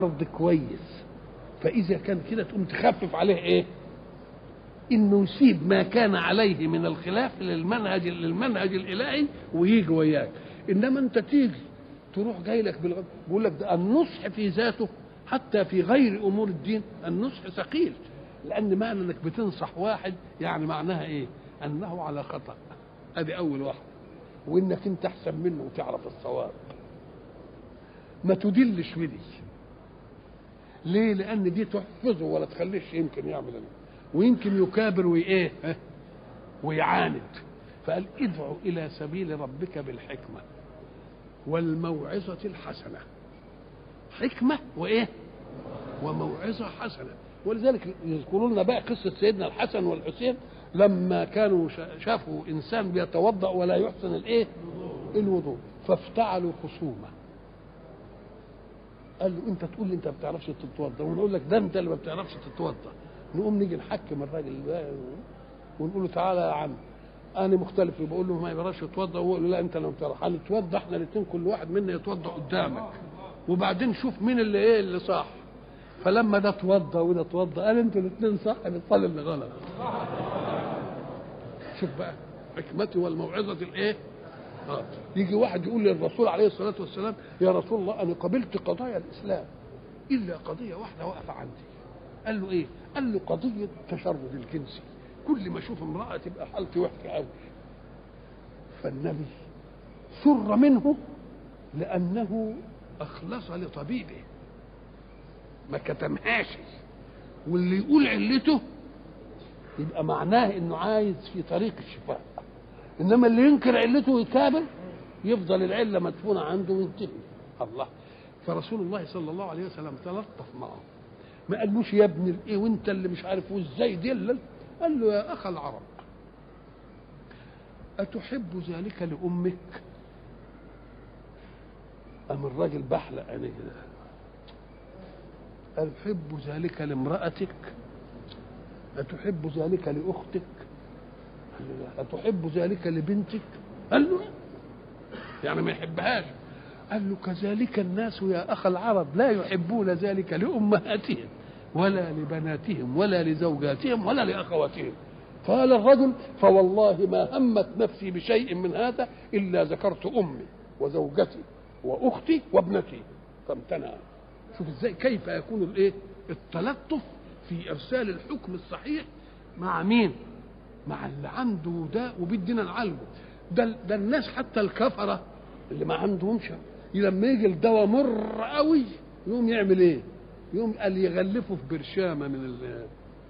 الارض كويس فاذا كان كده تقوم تخفف عليه ايه انه يسيب ما كان عليه من الخلاف للمنهج للمنهج الالهي ويجي وياك انما انت تيجي تروح جاي لك بالغ... بيقول لك ده النصح في ذاته حتى في غير امور الدين النصح ثقيل لان معنى انك بتنصح واحد يعني معناها ايه انه على خطا ادي اول واحده وانك انت احسن منه وتعرف الصواب ما تدلش بدي ليه لان دي تحفظه ولا تخليش يمكن يعمل ايه ويمكن يكابر وايه ويعاند فقال ادعو الى سبيل ربك بالحكمه والموعظه الحسنه حكمه وايه وموعظه حسنه ولذلك يذكروا لنا بقى قصه سيدنا الحسن والحسين لما كانوا شافوا انسان بيتوضا ولا يحسن الايه الوضوء فافتعلوا خصومه قال له انت تقول لي انت ما بتعرفش تتوضا ونقول لك ده انت اللي ما بتعرفش تتوضا نقوم نيجي نحكم الراجل ده ونقول له تعالى يا عم انا مختلف بقول له ما يقدرش يتوضا وهو يقول له لا انت اللي ما بتعرف هنتوضا احنا الاثنين كل واحد منا يتوضا قدامك وبعدين شوف مين اللي ايه اللي صح فلما ده اتوضا وده اتوضا قال انتوا الاثنين صح بتصلي اللي غلط شوف بقى حكمتي والموعظه الايه آه. يجي واحد يقول للرسول عليه الصلاه والسلام يا رسول الله انا قبلت قضايا الاسلام الا قضيه واحده واقفه عندي قال له ايه قال له قضيه التشرد الجنسي كل ما اشوف امراه تبقى حالتي وحشه قوي فالنبي سر منه لانه اخلص لطبيبه ما كتمهاش واللي يقول علته يبقى معناه انه عايز في طريق الشفاء انما اللي ينكر علته ويكابر يفضل العله مدفونه عنده وينتهي الله فرسول الله صلى الله عليه وسلم تلطف معه ما قالوش يا ابن الايه وانت اللي مش عارف وازاي دلل قال له يا اخ العرب اتحب ذلك لامك ام الراجل بحلق عينيه كده قال حب ذلك لامرأتك أتحب ذلك لأختك قال له لا أتحب ذلك لبنتك قال له لا يعني ما يحبهاش قال له كذلك الناس يا أخ العرب لا يحبون ذلك لأمهاتهم ولا لبناتهم ولا لزوجاتهم ولا لأخواتهم قال الرجل فوالله ما همت نفسي بشيء من هذا إلا ذكرت أمي وزوجتي وأختي وابنتي فامتنع شوف ازاي كيف يكون الايه التلطف في ارسال الحكم الصحيح مع مين مع اللي عنده ده وبيدينا نعالجه ده ده الناس حتى الكفره اللي ما عندهمش لما يجي الدواء مر قوي يقوم يعمل ايه يقوم قال يغلفه في برشامه من ال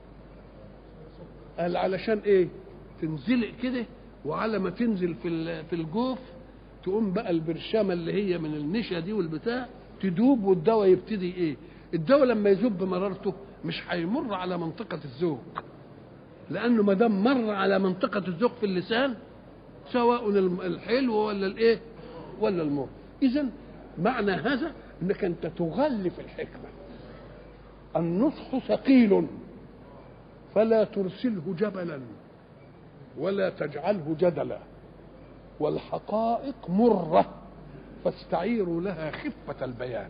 قال علشان ايه تنزلق كده وعلى ما تنزل في في الجوف تقوم بقى البرشامه اللي هي من النشا دي والبتاع تدوب والدواء يبتدي ايه الدواء لما يذوب مرارته مش هيمر على منطقة الذوق لأنه ما دام مر على منطقة الذوق في اللسان سواء الحلو ولا الايه ولا المر إذا معنى هذا أنك أنت تغلف الحكمة النصح ثقيل فلا ترسله جبلا ولا تجعله جدلا والحقائق مره فاستعيروا لها خفة البيان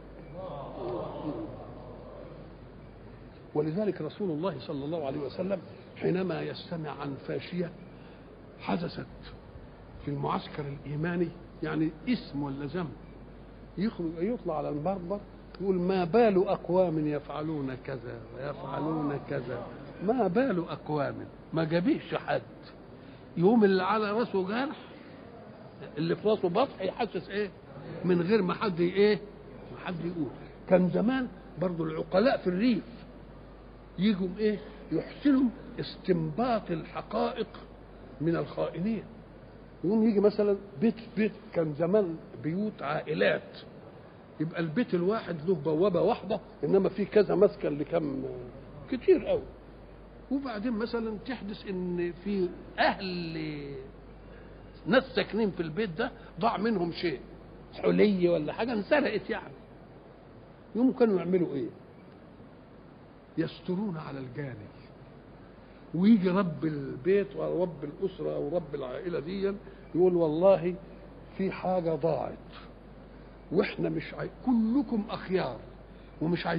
ولذلك رسول الله صلى الله عليه وسلم حينما يستمع عن فاشية حدثت في المعسكر الإيماني يعني اسم ولا ذنب يخرج يطلع على المربر يقول ما بال أقوام يفعلون كذا ويفعلون كذا ما بال أقوام ما جابيش حد يوم اللي على راسه جرح اللي في راسه بطح يحسس ايه من غير ما حد ايه ما حد يقول كان زمان برضو العقلاء في الريف يجوا ايه يحسنوا استنباط الحقائق من الخائنين يقوم يجي مثلا بيت بيت كان زمان بيوت عائلات يبقى البيت الواحد له بوابه واحده انما في كذا مسكن لكم كتير قوي وبعدين مثلا تحدث ان في اهل ناس ساكنين في البيت ده ضاع منهم شيء حلي ولا حاجه انسرقت يعني يوم كانوا يعملوا ايه يسترون على الجاني ويجي رب البيت ورب الاسره او رب العائله دي يقول والله في حاجه ضاعت واحنا مش عاي... كلكم اخيار ومش عايز